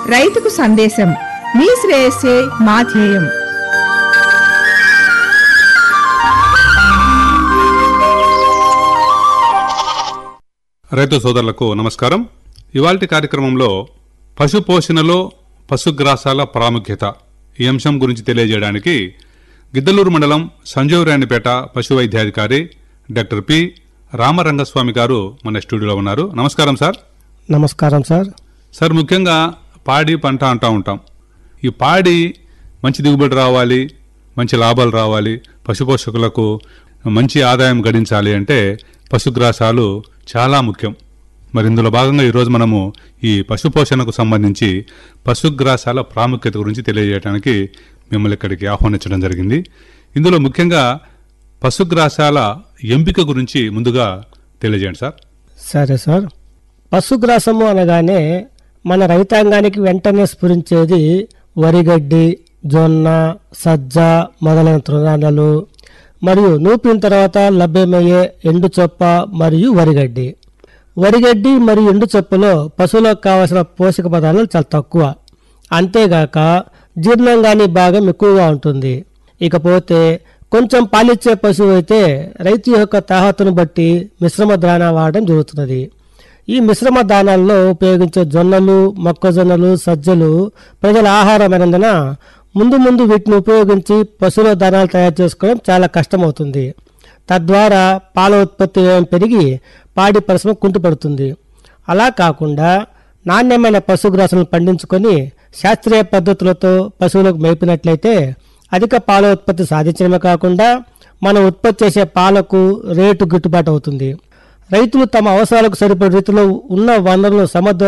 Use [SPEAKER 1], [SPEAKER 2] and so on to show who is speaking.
[SPEAKER 1] రైతుకు సందేశం మీ శ్రేయస్సే మా ధ్యేయం
[SPEAKER 2] రైతు సోదరులకు నమస్కారం ఇవాల్టి కార్యక్రమంలో పశు పోషణలో పశుగ్రాసాల ప్రాముఖ్యత ఈ అంశం గురించి తెలియజేయడానికి గిద్దలూరు మండలం సంజీవరాయనిపేట పశు వైద్యాధికారి డాక్టర్ పి రామరంగస్వామి గారు మన స్టూడియోలో ఉన్నారు నమస్కారం సార్
[SPEAKER 3] నమస్కారం సార్
[SPEAKER 2] సార్ ముఖ్యంగా పాడి పంట అంటూ ఉంటాం ఈ పాడి మంచి దిగుబడి రావాలి మంచి లాభాలు రావాలి పశుపోషకులకు మంచి ఆదాయం గడించాలి అంటే పశుగ్రాసాలు చాలా ముఖ్యం మరి ఇందులో భాగంగా ఈరోజు మనము ఈ పశుపోషణకు సంబంధించి పశుగ్రాసాల ప్రాముఖ్యత గురించి తెలియజేయడానికి మిమ్మల్ని ఇక్కడికి ఆహ్వానించడం జరిగింది ఇందులో ముఖ్యంగా పశుగ్రాసాల ఎంపిక గురించి ముందుగా తెలియజేయండి సార్
[SPEAKER 3] సరే సార్ పశుగ్రాసము అనగానే మన రైతాంగానికి వెంటనే స్ఫురించేది వరిగడ్డి జొన్న సజ్జ మొదలైన తృణాలు మరియు నూపిన తర్వాత లభ్యమయ్యే ఎండు చొప్ప మరియు వరిగడ్డి వరిగడ్డి మరియు ఎండు చొప్పలో పశువులకు కావలసిన పోషక పదార్థాలు చాలా తక్కువ అంతేగాక జీర్ణంగాని భాగం ఎక్కువగా ఉంటుంది ఇకపోతే కొంచెం పాలిచ్చే పశువు అయితే రైతు యొక్క తాహతును బట్టి మిశ్రమ దాణా వాడడం జరుగుతున్నది ఈ మిశ్రమ దానాల్లో ఉపయోగించే జొన్నలు మొక్కజొన్నలు సజ్జలు ప్రజల ఆహారమైనందున ముందు ముందు వీటిని ఉపయోగించి పశువుల దానాలు తయారు చేసుకోవడం చాలా కష్టమవుతుంది తద్వారా పాల ఉత్పత్తి వ్యయం పెరిగి పాడి పరిశ్రమ కుంటుపడుతుంది అలా కాకుండా నాణ్యమైన పశుగ్రాసాలను పండించుకొని శాస్త్రీయ పద్ధతులతో పశువులకు మేపినట్లయితే అధిక పాల ఉత్పత్తి సాధించడమే కాకుండా మనం ఉత్పత్తి చేసే పాలకు రేటు గిట్టుబాటు అవుతుంది రైతులు తమ అవసరాలకు సరిపడే రీతిలో ఉన్న వనరులను సమర్థ